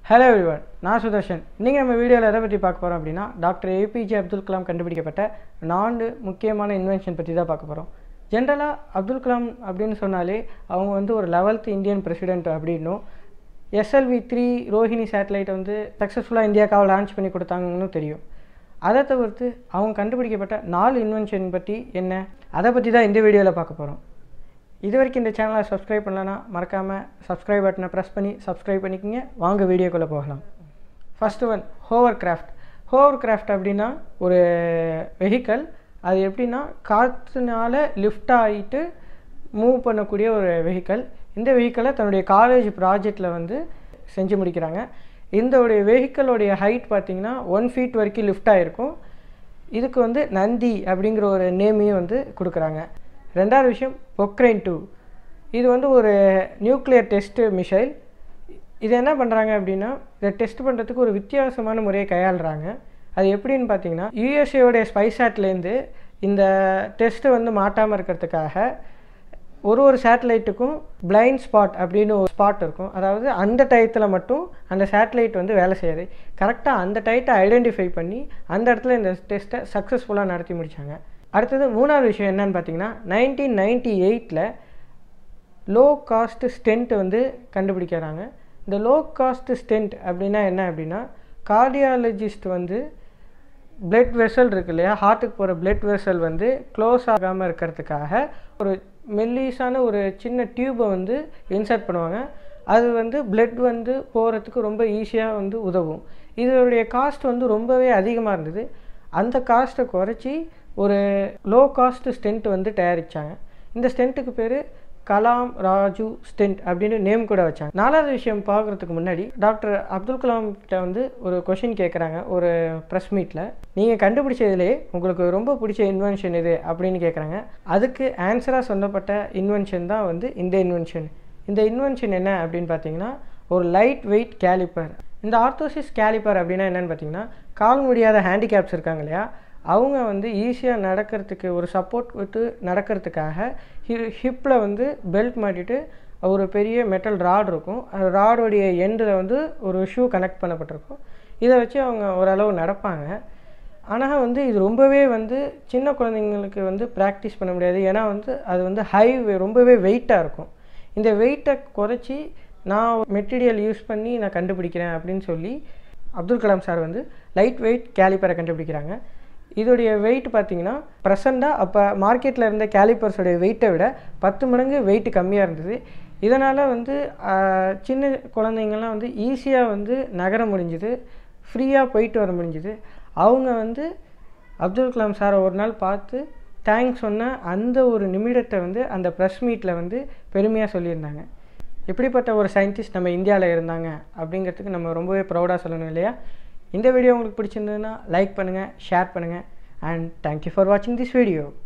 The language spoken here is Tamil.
ஹலோ எவ்ரிவன் நான் சுதர்ஷன் இன்றைக்கி நம்ம வீடியோவில் எதை பற்றி பார்க்க போகிறோம் அப்படின்னா டாக்டர் ஏபிஜே அப்துல் கலாம் கண்டுபிடிக்கப்பட்ட நான்கு முக்கியமான இன்வென்ஷன் பற்றி தான் பார்க்க போகிறோம் ஜென்ரலாக அப்துல் கலாம் அப்படின்னு சொன்னாலே அவங்க வந்து ஒரு லெவல்த் இந்தியன் பிரசிடென்ட் அப்படின்னும் எஸ்எல்வி த்ரீ ரோஹிணி சேட்டலைட்டை வந்து சக்ஸஸ்ஃபுல்லாக இந்தியாவுக்காக லான்ச் பண்ணி கொடுத்தாங்கன்னு தெரியும் அதை தவிர்த்து அவங்க கண்டுபிடிக்கப்பட்ட நாலு இன்வென்ஷன் பற்றி என்ன அதை பற்றி தான் இந்த வீடியோவில் பார்க்க போகிறோம் இது வரைக்கும் இந்த சேனலை சப்ஸ்கிரைப் பண்ணலன்னா மறக்காமல் சப்ஸ்கிரைப் பட்டனை ப்ரெஸ் பண்ணி சப்ஸ்கிரைப் பண்ணிக்கோங்க வாங்க வீடியோக்குள்ளே போகலாம் first one hovercraft hovercraft அப்படின்னா ஒரு வெஹிக்கல் அது எப்படின்னா காற்றுனால லிஃப்ட் ஆகிட்டு மூவ் பண்ணக்கூடிய ஒரு வெஹிக்கல் இந்த வெஹிக்கலை தன்னுடைய காலேஜ் ப்ராஜெக்டில் வந்து செஞ்சு முடிக்கிறாங்க இந்த உடைய வெஹிக்கலோடைய ஹைட் பார்த்திங்கன்னா ஒன் ஃபீட் வரைக்கும் லிஃப்ட் ஆகிருக்கும் இதுக்கு வந்து நந்தி அப்படிங்கிற ஒரு நேமையும் வந்து கொடுக்குறாங்க ரெண்டாவது விஷயம் பொக்ரைன் டூ இது வந்து ஒரு நியூக்ளியர் டெஸ்ட்டு மிசைல் இது என்ன பண்ணுறாங்க அப்படின்னா இதை டெஸ்ட் பண்ணுறதுக்கு ஒரு வித்தியாசமான முறையை கையாளுறாங்க அது எப்படின்னு பார்த்தீங்கன்னா யூஎஸ்ஏயோடைய ஸ்பைசாட்லேருந்து இந்த டெஸ்ட்டை வந்து மாட்டாமல் இருக்கிறதுக்காக ஒரு ஒரு சேட்டலைட்டுக்கும் பிளைண்ட் ஸ்பாட் அப்படின்னு ஒரு ஸ்பாட் இருக்கும் அதாவது அந்த டயத்தில் மட்டும் அந்த சேட்டலைட் வந்து வேலை செய்யாது கரெக்டாக அந்த டயத்தை ஐடென்டிஃபை பண்ணி அந்த இடத்துல இந்த டெஸ்ட்டை சக்ஸஸ்ஃபுல்லாக நடத்தி முடித்தாங்க அடுத்தது மூணாவது விஷயம் என்னன்னு பார்த்தீங்கன்னா நைன்டீன் நைன்டி எயிட்டில் லோ காஸ்ட் ஸ்டென்ட் வந்து கண்டுபிடிக்கிறாங்க இந்த லோ காஸ்ட் ஸ்டென்ட் அப்படின்னா என்ன அப்படின்னா கார்டியாலஜிஸ்ட் வந்து பிளட் வெசல் இருக்கு இல்லையா ஹார்ட்டுக்கு போகிற பிளட் வெசல் வந்து க்ளோஸ் ஆகாமல் இருக்கிறதுக்காக ஒரு மெல்லிஸான ஒரு சின்ன டியூப்பை வந்து இன்சர்ட் பண்ணுவாங்க அது வந்து பிளட் வந்து போகிறதுக்கு ரொம்ப ஈஸியாக வந்து உதவும் இதனுடைய காஸ்ட் வந்து ரொம்பவே அதிகமாக இருந்தது அந்த காஸ்ட்டை குறைச்சி ஒரு லோ காஸ்ட் ஸ்டென்ட் வந்து தயாரித்தாங்க இந்த ஸ்டென்ட்டுக்கு பேர் கலாம் ராஜு ஸ்டென்ட் அப்படின்னு நேம் கூட வச்சாங்க நாலாவது விஷயம் பார்க்குறதுக்கு முன்னாடி டாக்டர் அப்துல் கலாம் கிட்ட வந்து ஒரு கொஷின் கேட்குறாங்க ஒரு ப்ரெஸ் மீட்டில் நீங்கள் கண்டுபிடிச்சதுலே உங்களுக்கு ரொம்ப பிடிச்ச இன்வென்ஷன் இது அப்படின்னு கேட்குறாங்க அதுக்கு ஆன்சராக சொல்லப்பட்ட இன்வென்ஷன் தான் வந்து இந்த இன்வென்ஷன் இந்த இன்வென்ஷன் என்ன அப்படின்னு பார்த்தீங்கன்னா ஒரு லைட் வெயிட் கேலிப்பர் இந்த ஆர்த்தோசிஸ் கேலிப்பர் அப்படின்னா என்னென்னு பார்த்தீங்கன்னா கால் முடியாத ஹேண்டிகேப்ஸ் இருக்காங்க இல்லையா அவங்க வந்து ஈஸியாக நடக்கிறதுக்கு ஒரு சப்போர்ட் விட்டு நடக்கிறதுக்காக ஹி ஹிப்பில் வந்து பெல்ட் மாட்டிட்டு ஒரு பெரிய மெட்டல் ராட் இருக்கும் அந்த ராடோடைய எண்டில் வந்து ஒரு ஷூ கனெக்ட் பண்ணப்பட்டிருக்கும் இதை வச்சு அவங்க ஓரளவு நடப்பாங்க ஆனால் வந்து இது ரொம்பவே வந்து சின்ன குழந்தைங்களுக்கு வந்து ப்ராக்டிஸ் பண்ண முடியாது ஏன்னா வந்து அது வந்து ஹை ரொம்பவே வெயிட்டாக இருக்கும் இந்த வெயிட்டை குறைச்சி நான் மெட்டீரியல் யூஸ் பண்ணி நான் கண்டுபிடிக்கிறேன் அப்படின்னு சொல்லி அப்துல் கலாம் சார் வந்து லைட் வெயிட் கேலிப்பரை கண்டுபிடிக்கிறாங்க இதோடைய வெயிட் பார்த்தீங்கன்னா ப்ரெசண்ட்டாக அப்போ மார்க்கெட்டில் இருந்த கேலிப்பர்ஸோடைய வெயிட்டை விட பத்து மடங்கு வெயிட் கம்மியாக இருந்தது இதனால் வந்து சின்ன குழந்தைங்கள்லாம் வந்து ஈஸியாக வந்து நகர முடிஞ்சுது ஃப்ரீயாக போயிட்டு வர முடிஞ்சுது அவங்க வந்து அப்துல் கலாம் சாரை ஒரு நாள் பார்த்து தேங்க்ஸ் சொன்ன அந்த ஒரு நிமிடத்தை வந்து அந்த ப்ரெஸ் மீட்டில் வந்து பெருமையாக சொல்லியிருந்தாங்க எப்படிப்பட்ட ஒரு சயின்டிஸ்ட் நம்ம இந்தியாவில் இருந்தாங்க அப்படிங்கிறதுக்கு நம்ம ரொம்பவே ப்ரௌடாக சொல்லணும் இல்லையா இந்த வீடியோ உங்களுக்கு பிடிச்சிருந்ததுன்னா லைக் பண்ணுங்கள் ஷேர் பண்ணுங்கள் அண்ட் தேங்க்யூ ஃபார் வாட்சிங் திஸ் வீடியோ